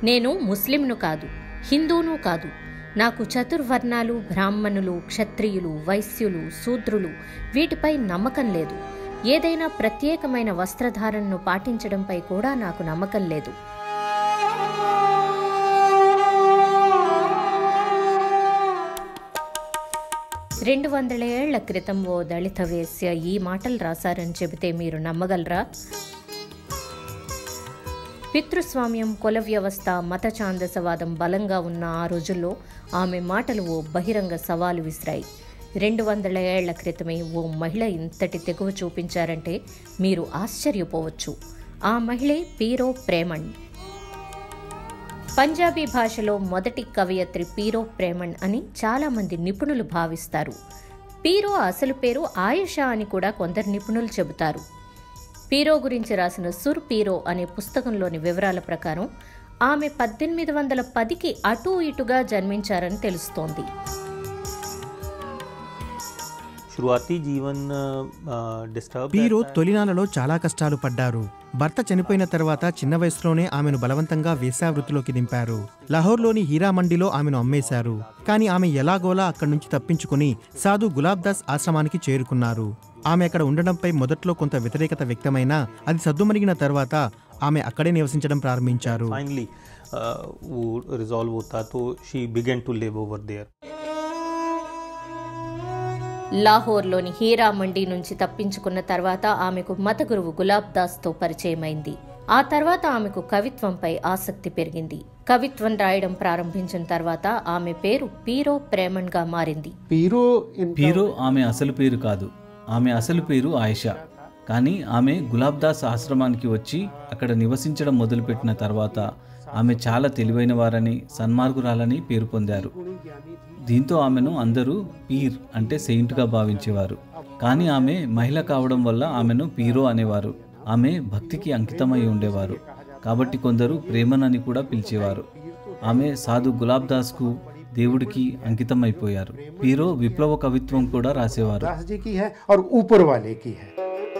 నేను ముస్లింను కాదు హిందూను కాదు నాకు చతుర్వర్ణాలు బ్రాహ్మణులు క్షత్రియులు వైశ్యులు శూద్రులు వీటిపై నమ్మకం లేదు ఏదైనా ప్రత్యేకమైన వస్త్రధారణను పాటించడంపై కూడా నాకు నమ్మకం లేదు రెండు వందల ఏళ్ల క్రితం ఓ దళిత వేశ్య ఈ మాటలు రాశారని చెబితే మీరు నమ్మగలరా పితృస్వామ్యం కుల వ్యవస్థ మత ఛాందసవాదం బలంగా ఉన్న ఆ రోజుల్లో ఆమె మాటలు ఓ బహిరంగ సవాలు విసిరాయి రెండు వందల ఏళ్ల క్రితమే ఓ మహిళ ఇంతటి తెగువ చూపించారంటే మీరు ఆశ్చర్యపోవచ్చు ఆ మహిళే పీరో ప్రేమణ్ పంజాబీ భాషలో మొదటి కవయత్రి పీరో ప్రేమణ్ అని చాలామంది నిపుణులు భావిస్తారు పీరో అసలు పేరు ఆయుషా అని కూడా కొందరు నిపుణులు చెబుతారు పీరో గురించి రాసిన సుర్ పీరో అనే పుస్తకంలోని వివరాల ప్రకారం ఆమె పద్దెనిమిది వందల పదికి అటూ ఇటుగా జన్మించారని తెలుస్తోంది शुरुआती जीवन डिस्टर्ब పీరో తొలినాలలో చాలా కష్టాలు పడ్డారు భర్త చనిపోయిన తర్వాత చిన్న వయసులోనే ఆమెను బలవంతంగా వేశ్యావృత్తిలోకి దింపారు లాహోర్లోని హీరా మండిలో ఆమెను అమ్మేశారు కానీ ఆమె ఎలాగోలా అక్కడి నుంచి తప్పించుకుని సాధు గులాబ్ దాస్ ఆశ్రమానికి చేరుకున్నారు ఆమె అక్కడ ఉండడంపై మొదట్లో కొంత వ్యతిరేకత వ్యక్తమైనా అది సద్దుమణిగిన తర్వాత ఆమె అక్కడే నివసించడం ప్రారంభించారు फाइनली वो रिजॉल्व होता तो she began to live over there లాహోర్లోని హీరా మండి నుంచి తప్పించుకున్న తర్వాత ఆమెకు మత గురువు గులాబ్ దాస్తో పరిచయమైంది ఆ తర్వాత ఆమెకు కవిత్వంపై ఆసక్తి పెరిగింది కవిత్వం రాయడం ప్రారంభించిన తర్వాత ఆమె పేరు పీరో ప్రేమణ్గా మారింది पीरो इन పీరో ఆమె అసలు పేరు కాదు ఆమె అసలు పేరు ఆయిషా కానీ ఆమె గులాబ్దాస్ ఆశ్రమానికి వచ్చి అక్కడ నివసించడం మొదలుపెట్టిన తర్వాత ఆమె చాలా తెలివైన వారని సన్మార్గురాలని పేరు పొందారు దీంతో ఆమెను అందరూ పీర్ అంటే సెయింట్గా భావించేవారు కానీ ఆమె మహిళ కావడం వల్ల ఆమెను పీరో అనేవారు ఆమె భక్తికి అంకితమై ఉండేవారు కాబట్టి కొందరు ప్రేమనని కూడా పిలిచేవారు ఆమె సాధు గులాబ్ దాస్కు దేవుడికి అంకితమైపోయారు పీరో విప్లవ కవిత్వం కూడా రాసేవారు दास जी की है और ऊपर वाले की है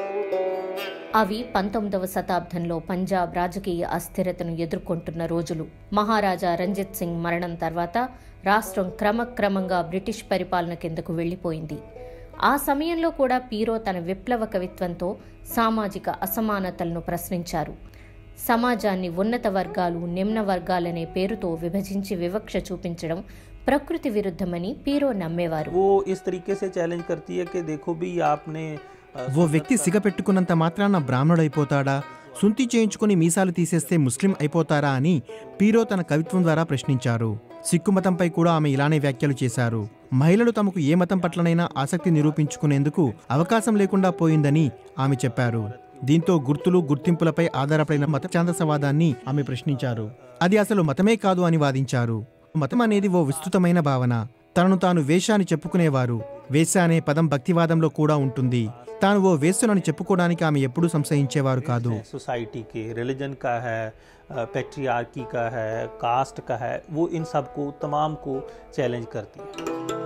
అవి పంతొమ్మిదవ శతాబ్దంలో పంజాబ్ రాజకీయ అస్థిరతను ఎదుర్కొంటున్న రోజులు మహారాజా రంజిత్ సింగ్ మరణం తర్వాత రాష్ట్రం క్రమక్రమంగా బ్రిటిష్ పరిపాలన కిందకు వెళ్ళిపోయింది ఆ సమయంలో కూడా పీరో తన విప్లవ కవిత్వంతో సామాజిక అసమానతలను ప్రశ్నించారు సమాజాన్ని ఉన్నత వర్గాలు నిమ్న వర్గాలనే పేరుతో విభజించి వివక్ష చూపించడం ప్రకృతి విరుద్ధమని పీరో నమ్మేవారు वो इस तरीके से चैलेंज करती है कि देखो भी आपने अ, ఓ వ్యక్తి సిగపెట్టుకున్నంత మాత్రాన బ్రాహ్మణుడైపోతాడా సుంతి చేయించుకుని మీసాలు తీసేస్తే ముస్లిం అయిపోతారా అని పీరో తన కవిత్వం ద్వారా ప్రశ్నించారు సిక్కు మతంపై కూడా ఆమె ఇలానే వ్యాఖ్యలు చేశారు మహిళలు తమకు ఏ మతం పట్లనైనా ఆసక్తి నిరూపించుకునేందుకు అవకాశం లేకుండా పోయిందని ఆమె చెప్పారు దీంతో గుర్తులు గుర్తింపులపై ఆధారపడిన మత ఛాందసవాదాన్ని ఆమె ప్రశ్నించారు అది అసలు మతమే కాదు అని వాదించారు మతం అనేది ఓ విస్తృతమైన భావన తనను తాను వేష అని చెప్పుకునేవారు వేష అనే పదం భక్తివాదంలో కూడా ఉంటుంది తాను ఓ వేశ్యనని చెప్పుకోవడానికి ఆమె ఎప్పుడూ సంశయించేవారు కాదు सोसाइटी के रिलीजन का है पेट्रियार्की का है कास्ट का है वो इन सबको तमाम को चैलेंज करती है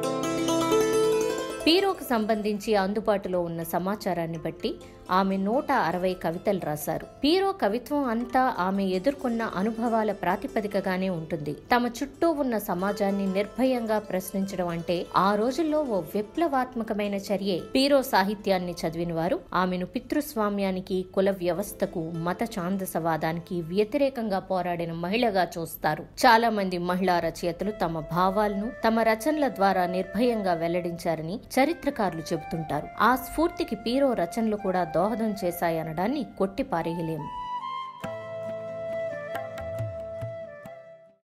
పీరోకు సంబంధించి అందుబాటులో ఉన్న సమాచారాన్ని బట్టి ఆమె నూట అరవై కవితలు రాశారు పీరో కవిత్వం అంతా ఆమె ఎదుర్కొన్న అనుభవాల ప్రాతిపదికగానే ఉంటుంది తమ చుట్టూ ఉన్న సమాజాన్ని నిర్భయంగా ప్రశ్నించడం అంటే ఆ రోజుల్లో ఓ విప్లవాత్మకమైన చర్యే పీరో సాహిత్యాన్ని చదివిన వారు ఆమెను పితృస్వామ్యానికి కుల వ్యవస్థకు మత ఛాందసవాదానికి వ్యతిరేకంగా పోరాడిన మహిళగా చూస్తారు చాలా మంది మహిళా రచయితలు తమ భావాలను తమ రచనల ద్వారా నిర్భయంగా వెల్లడించారని చరిత్రకారులు చెబుతుంటారు ఆ స్ఫూర్తికి పీరో రచనలు కూడా దోహదం చేశాయనడాన్ని కొట్టిపారేయలేము